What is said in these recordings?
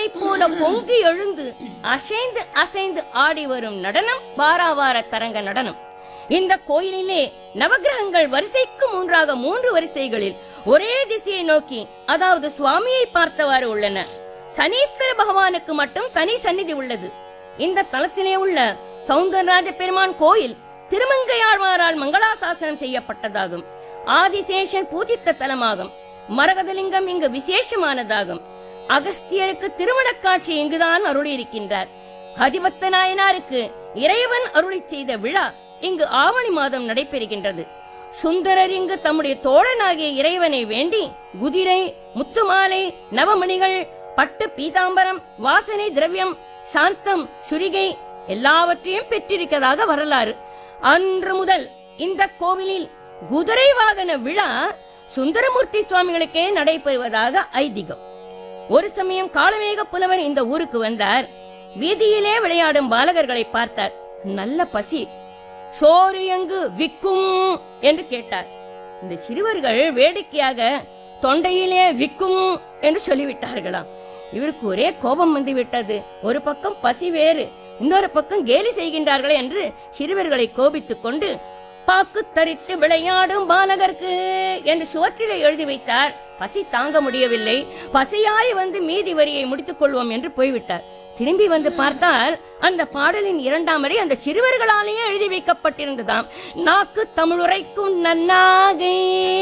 அலை போல பொங்கி எழுந்து அசைந்து அசைந்து ஆடி வரும் நடனம் வாராவார தரங்க நடனம் இந்த கோயிலிலே நவக்கிரகங்கள் வரிசைக்கு மூன்றாக மூன்று வரிசைகளில் ஒரே திசையை நோக்கி அதாவது சுவாமியை பார்த்தவாறு உள்ளன சனீஸ்வர பகவானுக்கு மட்டும் தனி சந்நிதி உள்ளது இந்த தலத்திலே உள்ள சௌந்தரராஜ பெருமான் கோயில் திருமங்கையாழ்வாரால் மங்களாசாசனம் செய்யப்பட்டதாகும் ஆதிசேஷன் பூஜித்த தலமாகும் மரகதலிங்கம் இங்கு விசேஷமானதாகும் அகஸ்தியருக்கு திருமணக் காட்சி இங்குதான் அருளியிருக்கின்றார் ஹதிபத்த நாயனாருக்கு இறைவன் அருளி செய்த விழா இங்கு ஆவணி மாதம் நடைபெறுகின்றது சுந்தரர் இங்கு தம்முடைய தோழனாகிய இறைவனை வேண்டி குதிரை முத்துமாலை நவமணிகள் பட்டு பீதாம்பரம் வாசனை திரவியம் சாந்தம் சுரிகை எல்லாவற்றையும் பெற்றிருக்கிறதாக வரலாறு அன்று முதல் இந்த கோவிலில் குதிரை வாகன விழா சுந்தரமூர்த்தி சுவாமிகளுக்கே நடைபெறுவதாக ஐதீகம் ஒரு சமயம் காலமேக புலவர் இந்த ஊருக்கு வந்தார் வீதியிலே விளையாடும் பாலகர்களை பார்த்தார் நல்ல பசி சோறு எங்கு விக்கும் என்று கேட்டார் இந்த சிறுவர்கள் வேடிக்கையாக தொண்டையிலே விக்கும் என்று சொல்லிவிட்டார்களாம் இவருக்கு ஒரே கோபம் வந்து விட்டது ஒரு பக்கம் பசி வேறு இன்னொரு பக்கம் கேலி செய்கின்றார்களே என்று சிறுவர்களை கோபித்துக் கொண்டு பாக்கு தரித்து விளையாடும் பாலகர்க்கு என்று சுவற்றிலே எழுதி வைத்தார் பசி தாங்க முடியவில்லை பசியாய் வந்து மீதி வரியை முடித்துக் கொள்வோம் என்று போய்விட்டார் திரும்பி வந்து பார்த்தால் அந்த பாடலின் இரண்டாம் வரி அந்த சிறுவர்களாலேயே எழுதி வைக்கப்பட்டிருந்ததாம் நாக்கு தமிழுரைக்கும் நன்னாகை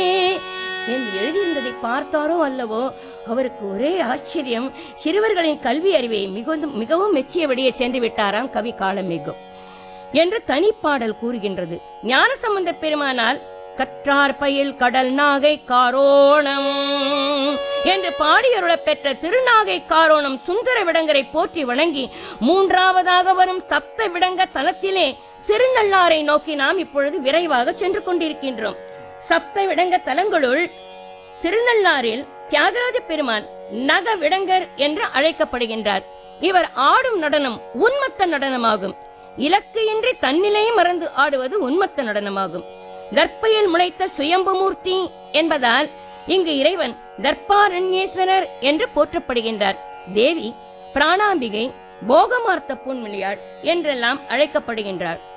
என்று எழுதியிருந்ததை பார்த்தாரோ அல்லவோ அவருக்கு ஒரே ஆச்சரியம் சிறுவர்களின் கல்வி அறிவை மிகுந்த மிகவும் மெச்சியபடியே சென்று விட்டாராம் கவி காலமேகம் என்று தனிப்பாடல் கூறுகின்றது ஞானசம்பந்த பெருமானால் கற்றார் பயில் கடல் நாகை காரோணம் என்று பாடியருளப் பெற்ற திருநாகை காரோணம் சுந்தர விடங்கரை போற்றி வணங்கி மூன்றாவதாக வரும் சப்த விடங்க தலத்திலே திருநள்ளாரை நோக்கி நாம் இப்பொழுது விரைவாக சென்று கொண்டிருக்கின்றோம் சப்த விடங்க தலங்களுள் திருநள்ளாறில் தியாகராஜ பெருமான் நக விடங்கர் என்று அழைக்கப்படுகின்றார் இவர் ஆடும் நடனம் உன்மத்த நடனமாகும் இலக்கு இன்றி தன்னிலை மறந்து ஆடுவது உன்மத்த நடனமாகும் தர்ப்பையில் முளைத்த சுயம்புமூர்த்தி என்பதால் இங்கு இறைவன் தர்ப்பாரண்யேஸ்வரர் என்று போற்றப்படுகின்றார் தேவி பிராணாம்பிகை போகமார்த்த பூன்மிழியாள் என்றெல்லாம் அழைக்கப்படுகின்றார்